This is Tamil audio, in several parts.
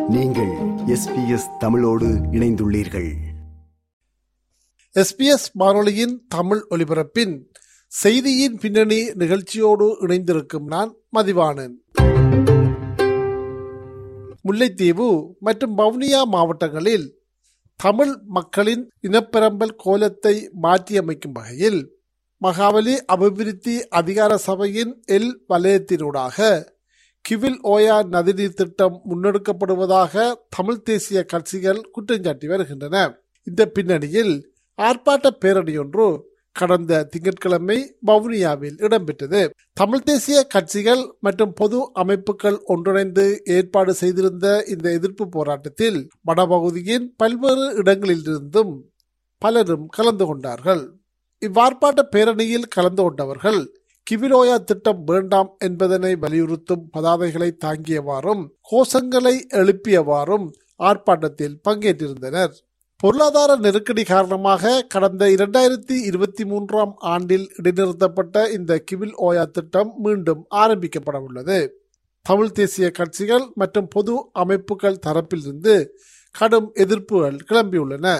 நீங்கள் எஸ்பிஎஸ் தமிழோடு இணைந்துள்ளீர்கள் எஸ்பிஎஸ் வானொலியின் தமிழ் ஒலிபரப்பின் செய்தியின் பின்னணி நிகழ்ச்சியோடு இணைந்திருக்கும் நான் மதிவாணன் முல்லைத்தீவு மற்றும் வவுனியா மாவட்டங்களில் தமிழ் மக்களின் இனப்பெரம்பல் கோலத்தை மாற்றியமைக்கும் வகையில் மகாவலி அபிவிருத்தி அதிகார சபையின் எல் வலயத்தினூடாக கிவில் ஓயா நதிநீர் திட்டம் முன்னெடுக்கப்படுவதாக தமிழ் தேசிய கட்சிகள் குற்றஞ்சாட்டி வருகின்றன இந்த பின்னணியில் ஆர்ப்பாட்ட பேரணியொன்று கடந்த திங்கட்கிழமை வவுனியாவில் இடம்பெற்றது தமிழ் தேசிய கட்சிகள் மற்றும் பொது அமைப்புகள் ஒன்றிணைந்து ஏற்பாடு செய்திருந்த இந்த எதிர்ப்பு போராட்டத்தில் வடபகுதியின் பல்வேறு இடங்களிலிருந்தும் பலரும் கலந்து கொண்டார்கள் இவ்வார்ப்பாட்ட பேரணியில் கலந்து கொண்டவர்கள் கிவிலோயா திட்டம் வேண்டாம் என்பதனை வலியுறுத்தும் பதாதைகளை தாங்கியவாறும் கோஷங்களை எழுப்பியவாறும் ஆர்ப்பாட்டத்தில் பங்கேற்றிருந்தனர் பொருளாதார நெருக்கடி காரணமாக கடந்த இரண்டாயிரத்தி இருபத்தி மூன்றாம் ஆண்டில் இடைநிறுத்தப்பட்ட இந்த கிவில் ஓயா திட்டம் மீண்டும் ஆரம்பிக்கப்பட உள்ளது தமிழ் தேசிய கட்சிகள் மற்றும் பொது அமைப்புகள் தரப்பிலிருந்து கடும் எதிர்ப்புகள் கிளம்பியுள்ளன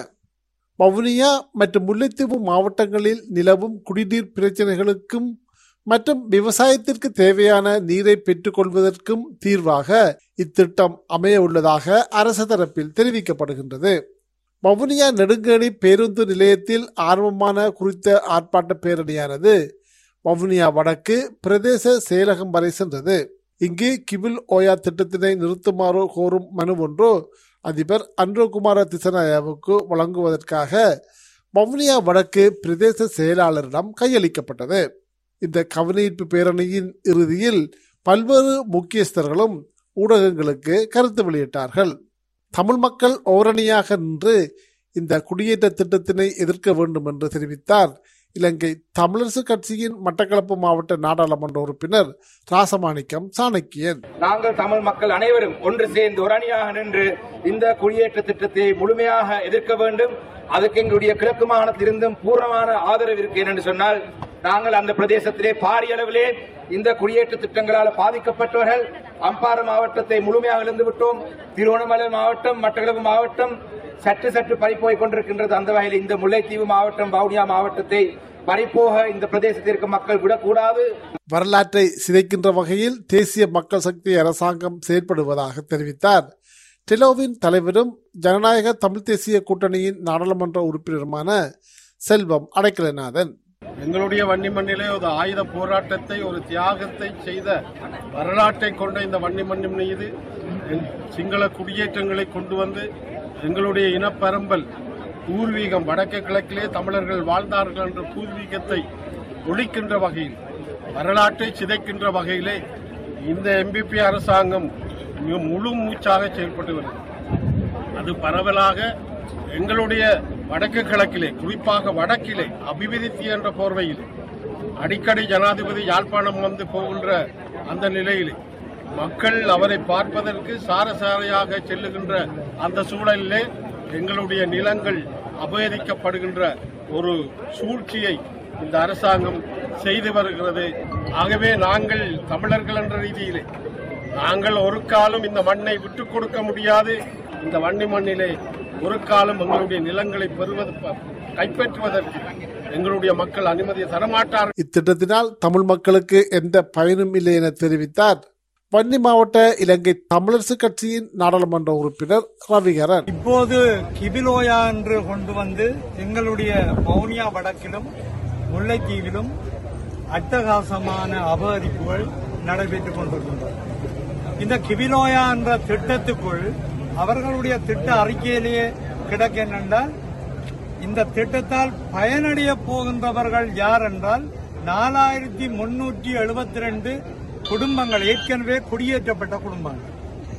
வவுனியா மற்றும் முல்லைத்தீவு மாவட்டங்களில் நிலவும் குடிநீர் பிரச்சனைகளுக்கும் மற்றும் விவசாயத்திற்கு தேவையான நீரை பெற்றுக்கொள்வதற்கும் தீர்வாக இத்திட்டம் அமைய உள்ளதாக அரசு தரப்பில் தெரிவிக்கப்படுகின்றது வவுனியா நெடுங்கணி பேருந்து நிலையத்தில் ஆர்வமான குறித்த ஆர்ப்பாட்ட பேரணியானது வவுனியா வடக்கு பிரதேச செயலகம் வரை சென்றது இங்கு கிபில் ஓயா திட்டத்தினை நிறுத்துமாறு கோரும் மனு ஒன்று அதிபர் அன்ரோகுமார திசநாயாவுக்கு வழங்குவதற்காக வவுனியா வடக்கு பிரதேச செயலாளரிடம் கையளிக்கப்பட்டது இந்த கவனீர்ப்பு பேரணியின் இறுதியில் பல்வேறு முக்கியஸ்தர்களும் ஊடகங்களுக்கு கருத்து வெளியிட்டார்கள் தமிழ் மக்கள் ஓரணியாக நின்று இந்த குடியேற்ற திட்டத்தினை எதிர்க்க வேண்டும் என்று தெரிவித்தார் இலங்கை தமிழரசு கட்சியின் மட்டக்களப்பு மாவட்ட நாடாளுமன்ற உறுப்பினர் ராசமாணிக்கம் சாணக்கியன் நாங்கள் தமிழ் மக்கள் அனைவரும் ஒன்று சேர்ந்து ஒரு அணியாக நின்று இந்த குடியேற்ற திட்டத்தை முழுமையாக எதிர்க்க வேண்டும் அதுக்கு எங்களுடைய கிழக்கு மாகாணத்திலிருந்தும் பூர்ணமான ஆதரவு இருக்கு என்று சொன்னால் நாங்கள் அந்த பிரதேசத்திலே பாரிய அளவிலே இந்த குடியேற்ற திட்டங்களால் பாதிக்கப்பட்டவர்கள் அம்பாறை மாவட்டத்தை முழுமையாக இழந்து விட்டோம் திருவண்ணாமலை மாவட்டம் மட்டக்களப்பு மாவட்டம் சற்று சற்று பறிப்போய் கொண்டிருக்கின்றது அந்த வகையில் இந்த முல்லைத்தீவு மாவட்டம் வவுனியா மாவட்டத்தை பறிப்போக இந்த பிரதேசத்திற்கு மக்கள் விடக்கூடாது வரலாற்றை சிதைக்கின்ற வகையில் தேசிய மக்கள் சக்தி அரசாங்கம் செயற்படுவதாக தெரிவித்தார் டெலோவின் தலைவரும் ஜனநாயக தமிழ் தேசிய கூட்டணியின் நாடாளுமன்ற உறுப்பினருமான செல்வம் அடைக்கலநாதன் எங்களுடைய வன்னிமண்ணிலே ஒரு ஆயுத போராட்டத்தை ஒரு தியாகத்தை செய்த வரலாற்றை கொண்ட இந்த வன்னிமண்ணின் மீது சிங்கள குடியேற்றங்களை கொண்டு வந்து எங்களுடைய இனப்பரம்பல் பூர்வீகம் வடக்கு கிழக்கிலே தமிழர்கள் வாழ்ந்தார்கள் என்ற பூர்வீகத்தை ஒழிக்கின்ற வகையில் வரலாற்றை சிதைக்கின்ற வகையிலே இந்த எம்பிபி அரசாங்கம் மிக முழு மூச்சாக செயல்பட்டு வருகிறது அது பரவலாக எங்களுடைய வடக்கு கிழக்கிலே குறிப்பாக வடக்கிலே அபிவிருத்தி என்ற போர்வையில் அடிக்கடி ஜனாதிபதி யாழ்ப்பாணம் வந்து போகின்ற அந்த நிலையிலே மக்கள் அவரை பார்ப்பதற்கு சாரசாரையாக செல்லுகின்ற அந்த சூழலிலே எங்களுடைய நிலங்கள் அபகரிக்கப்படுகின்ற ஒரு சூழ்ச்சியை இந்த அரசாங்கம் செய்து வருகிறது ஆகவே நாங்கள் தமிழர்கள் என்ற ரீதியிலே நாங்கள் ஒரு காலம் இந்த மண்ணை விட்டுக் கொடுக்க முடியாது இந்த வன்னி மண்ணிலே ஒரு காலம் எங்களுடைய நிலங்களை பெறுவது கைப்பற்றுவதற்கு எங்களுடைய மக்கள் அனுமதியை தரமாட்டார்கள் இத்திட்டத்தினால் தமிழ் மக்களுக்கு எந்த பயனும் இல்லை என தெரிவித்தார் வன்னி மாவட்ட இலங்கை தமிழரசு கட்சியின் நாடாளுமன்ற உறுப்பினர் ரவிகரன் இப்போது கிபிலோயா என்று கொண்டு வந்து எங்களுடைய மௌனியா வடக்கிலும் முல்லைத்தீவிலும் அட்டகாசமான அபகரிப்புகள் நடைபெற்றுக் கொண்டிருக்கின்றன இந்த கிபிலோயா என்ற திட்டத்துக்குள் அவர்களுடைய திட்ட அறிக்கையிலேயே கிடக்க என்னென்றால் இந்த திட்டத்தால் பயனடைய போகின்றவர்கள் யார் என்றால் நாலாயிரத்தி முன்னூற்றி எழுபத்தி ரெண்டு குடும்பங்கள் ஏற்கனவே குடியேற்றப்பட்ட குடும்பங்கள்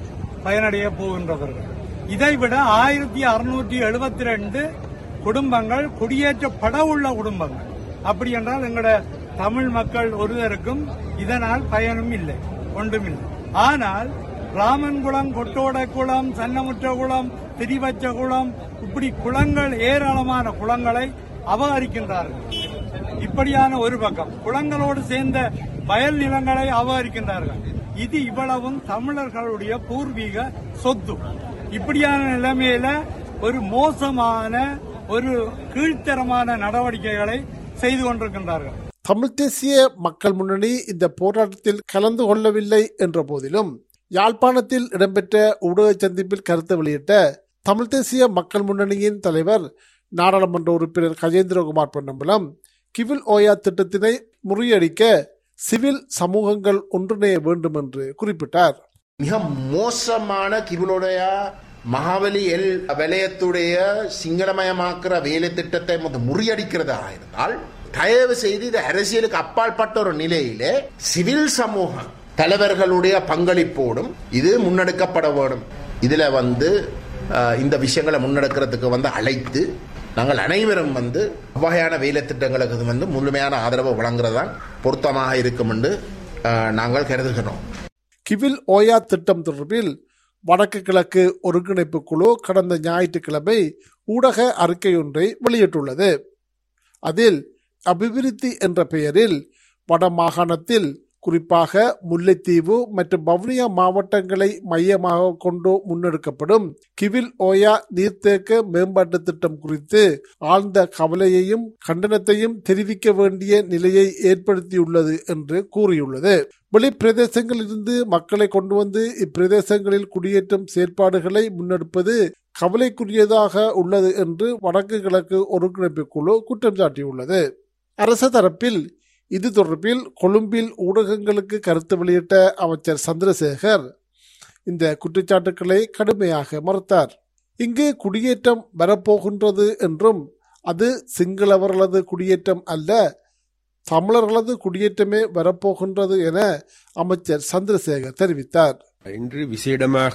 பயனடைய போகின்றவர்கள் இதைவிட ஆயிரத்தி அறுநூற்றி எழுபத்தி ரெண்டு குடும்பங்கள் குடியேற்றப்பட உள்ள குடும்பங்கள் அப்படி என்றால் எங்களோட தமிழ் மக்கள் ஒருவருக்கும் இதனால் பயனும் இல்லை ஒன்றும் இல்லை ஆனால் ராமன்குளம் கொட்டோட குளம் சன்னமுற்ற குளம் திரிவச்ச குளம் இப்படி குளங்கள் ஏராளமான குளங்களை அபகரிக்கின்றார்கள் இப்படியான ஒரு பக்கம் குளங்களோடு சேர்ந்த வயல் நிலங்களை அபகரிக்கின்றார்கள் இது இவ்வளவும் தமிழர்களுடைய பூர்வீக சொத்து இப்படியான நிலைமையில ஒரு மோசமான ஒரு கீழ்த்தரமான நடவடிக்கைகளை செய்து கொண்டிருக்கின்றார்கள் தமிழ் தேசிய மக்கள் முன்னணி இந்த போராட்டத்தில் கலந்து கொள்ளவில்லை என்ற போதிலும் யாழ்ப்பாணத்தில் இடம்பெற்ற ஊடக சந்திப்பில் கருத்து வெளியிட்ட தமிழ் தேசிய மக்கள் முன்னணியின் தலைவர் நாடாளுமன்ற உறுப்பினர் கஜேந்திரகுமார் பொன்னம்பலம் கிவில் ஓயா திட்டத்தினை முறியடிக்க சிவில் சமூகங்கள் ஒன்றிணைய வேண்டும் என்று குறிப்பிட்டார் மிக மோசமான கிருளுடைய மகாவலி எல் வலயத்துடைய சிங்களமயமாக்குற வேலை திட்டத்தை மொத்த முறியடிக்கிறதா இருந்தால் தயவு செய்து இது அரசியலுக்கு அப்பாற்பட்ட ஒரு நிலையிலே சிவில் சமூக தலைவர்களுடைய பங்களிப்போடும் இது முன்னெடுக்கப்பட வேண்டும் இதுல வந்து அஹ், இந்த விஷயங்களை முன்னெடுக்கிறதுக்கு வந்து அழைத்து நாங்கள் அனைவரும் வந்து அவ்வகையான வேலை திட்டங்களுக்கு வந்து முழுமையான ஆதரவு வழங்குறதுதான் பொருத்தமாக இருக்கும் என்று அஹ், நாங்கள் கருதுகிறோம் கிவில் ஓயா திட்டம் தொடர்பில் வடக்கு கிழக்கு ஒருங்கிணைப்பு குழு கடந்த ஞாயிற்றுக்கிழமை ஊடக அறிக்கையொன்றை வெளியிட்டுள்ளது அதில் அபிவிருத்தி என்ற பெயரில் வட மாகாணத்தில் குறிப்பாக முல்லைத்தீவு மற்றும் வவுனியா மாவட்டங்களை மையமாக கொண்டு முன்னெடுக்கப்படும் கிவில் ஓயா நீர்த்தேக்க மேம்பாட்டு திட்டம் குறித்து ஆழ்ந்த கவலையையும் கண்டனத்தையும் தெரிவிக்க வேண்டிய நிலையை ஏற்படுத்தியுள்ளது என்று கூறியுள்ளது வெளிப்பிரதேசங்களிலிருந்து மக்களை கொண்டு வந்து இப்பிரதேசங்களில் குடியேற்றும் செயற்பாடுகளை முன்னெடுப்பது கவலைக்குரியதாக உள்ளது என்று வடக்கு கிழக்கு ஒருங்கிணைப்பு குழு குற்றம் சாட்டியுள்ளது அரச தரப்பில் இது தொடர்பில் கொழும்பில் ஊடகங்களுக்கு கருத்து வெளியிட்ட அமைச்சர் சந்திரசேகர் இந்த குற்றச்சாட்டுக்களை கடுமையாக மறுத்தார் இங்கு குடியேற்றம் வரப்போகின்றது என்றும் அது சிங்களவர்களது குடியேற்றம் அல்ல தமிழர்களது குடியேற்றமே வரப்போகின்றது என அமைச்சர் சந்திரசேகர் தெரிவித்தார் இன்று விசேடமாக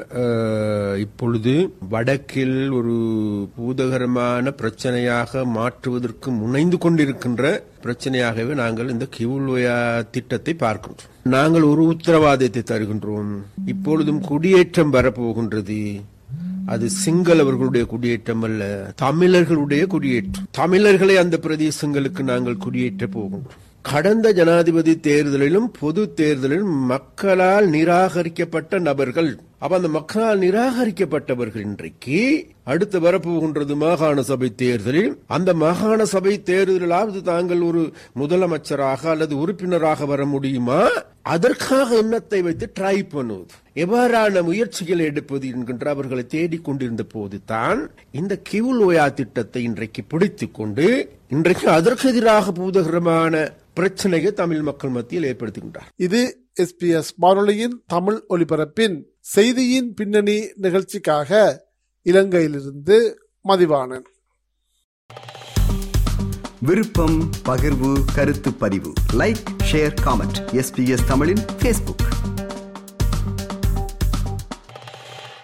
அஹ், இப்பொழுது வடக்கில் ஒரு பூதகரமான பிரச்சனையாக மாற்றுவதற்கு முனைந்து கொண்டிருக்கின்ற பிரச்சனையாகவே நாங்கள் இந்த கிவுல்வயா திட்டத்தை பார்க்கின்றோம் நாங்கள் ஒரு உத்தரவாதத்தை தருகின்றோம் இப்பொழுதும் குடியேற்றம் வரப்போகின்றது அது சிங்களவர்களுடைய குடியேற்றம் அல்ல தமிழர்களுடைய குடியேற்றம் தமிழர்களை அந்த பிரதேசங்களுக்கு நாங்கள் குடியேற்ற போகின்றோம் கடந்த ஜனாதிபதி தேர்தலிலும் பொது தேர்தலிலும் மக்களால் நிராகரிக்கப்பட்ட நபர்கள் அப்ப அந்த மக்களால் நிராகரிக்கப்பட்டவர்கள் இன்றைக்கு அடுத்து வரப்போகின்றது மாகாண சபை தேர்தலில் அந்த மாகாண சபை தேர்தலிலாவது தாங்கள் ஒரு முதலமைச்சராக அல்லது உறுப்பினராக வர முடியுமா அதற்காக எண்ணத்தை வைத்து ட்ரை பண்ணுவது எவ்வாறான முயற்சிகளை எடுப்பது என்கின்ற அவர்களை தேடிக் கொண்டிருந்த போதுதான் இந்த கிவுலோயா திட்டத்தை இன்றைக்கு பிடித்துக் கொண்டு இன்றைக்கு அதற்கு எதிராக பூதகரமான பிரச்சனையை தமிழ் மக்கள் மத்தியில் ஏற்படுத்துகின்றார் இது எஸ்பிஎஸ் வானொலியின் தமிழ் ஒலிபரப்பின் செய்தியின் பின்னணி நிகழ்ச்சிக்காக இலங்கையிலிருந்து மதிவாணன் விருப்பம் பகிர்வு கருத்து பதிவு லைக் ஷேர் காமெண்ட் எஸ்பிஎஸ் தமிழின் ஃபேஸ்புக்